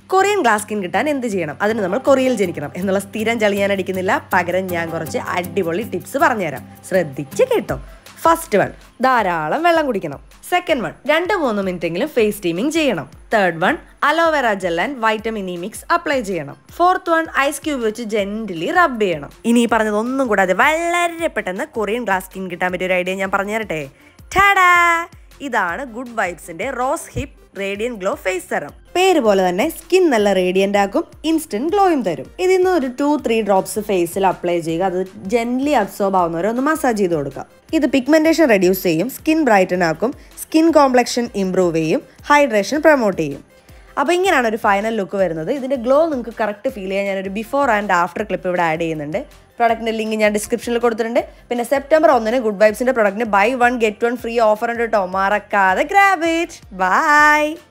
Korean glass skin കിട്ടാൻ എന്ത് ചെയ്യണം അതിന് നമ്മൾ കൊറിയയിൽ ജനിക്കണം എന്നുള്ള സ്ഥിരം ചളി ഞാൻ അടിക്കുന്നില്ല പകരം ഞാൻ കുറച്ച് അടിപൊളി ടിപ്സ് പറഞ്ഞുതരാം ശ്രദ്ധിച്ച് കേട്ടോ ഫസ്റ്റ് വൺ ധാരാളം വെള്ളം കുടിക്കണം സെക്കൻഡ് വൺ രണ്ട് മൂന്ന് മിനിറ്റെങ്കിലും ഫേസ് സ്റ്റീമിംഗ് ചെയ്യണം third one aloe vera gel and vitamin E mix apply ചെയ്യണം ഫോർത്ത് വൺ ഐസ് ക്യൂബ് വെച്ച് ജെന്റലി റബ്ബ് ചെയ്യണം ഇനി ഈ പറഞ്ഞത് ഒന്നും കൂടാതെ വളരെ പെട്ടെന്ന് കൊറിയൻ ഗ്ലാസ് സ്കിൻ കിട്ടാൻ പറ്റിയ ഒരു ഐഡിയ ഞാൻ പറഞ്ഞു തരട്ടെ ടാഡാ ഇതാണ് ഗുഡ് വൈബ്സിന്റെ rose hip radiant glow face serum പേര് പോലെ തന്നെ സ്കിൻ നല്ല റേഡിയന്റ് ആക്കും ഇൻസ്റ്റന്റ് ഗ്ലോയും തരും ഇതിൽ നിന്ന് ഒരു ടു ത്രീ ഡ്രോപ്സ് ഫേസിൽ അപ്ലൈ ചെയ്യുക അത് ജെന്റ്ലി അബ്സോർബ് ആവുന്നവരെ ഒന്ന് മസാജ് ചെയ്ത് കൊടുക്കുക ഇത് പിഗ്മെന്റേഷൻ റെഡ്യൂസ് ചെയ്യും സ്കിൻ ബ്രൈറ്റൻ ആക്കും സ്കിൻ കോംപ്ലക്ഷൻ ഇംപ്രൂവ് ചെയ്യും ഹൈഡ്രേഷൻ പ്രൊമോട്ട് ചെയ്യും അപ്പോൾ ഇങ്ങനെയാണ് ഒരു ഫൈനൽ ലുക്ക് വരുന്നത് ഇതിന്റെ ഗ്ലോ നിങ്ങൾക്ക് കറക്റ്റ് ഫീൽ ചെയ്യാൻ ഞാനൊരു ബിഫോർ ആൻഡ് ആഫ്റ്റർ ക്ലിപ്പ് ഇവിടെ ആഡ് ചെയ്യുന്നുണ്ട് പ്രൊഡക്റ്റിന്റെ ലിങ്ക് ഞാൻ ഡിസ്ക്രിപ്ഷനിൽ കൊടുത്തിട്ടുണ്ട് പിന്നെ സെപ്റ്റംബർ ഒന്നിന് ഗുഡ് വൈബ്സിന്റെ പ്രൊഡക്റ്റിന് buy one get one free offer ഉണ്ട് കേട്ടോ മറക്കാതെ ഗ്രാബ് ഇറ്റ് ബൈ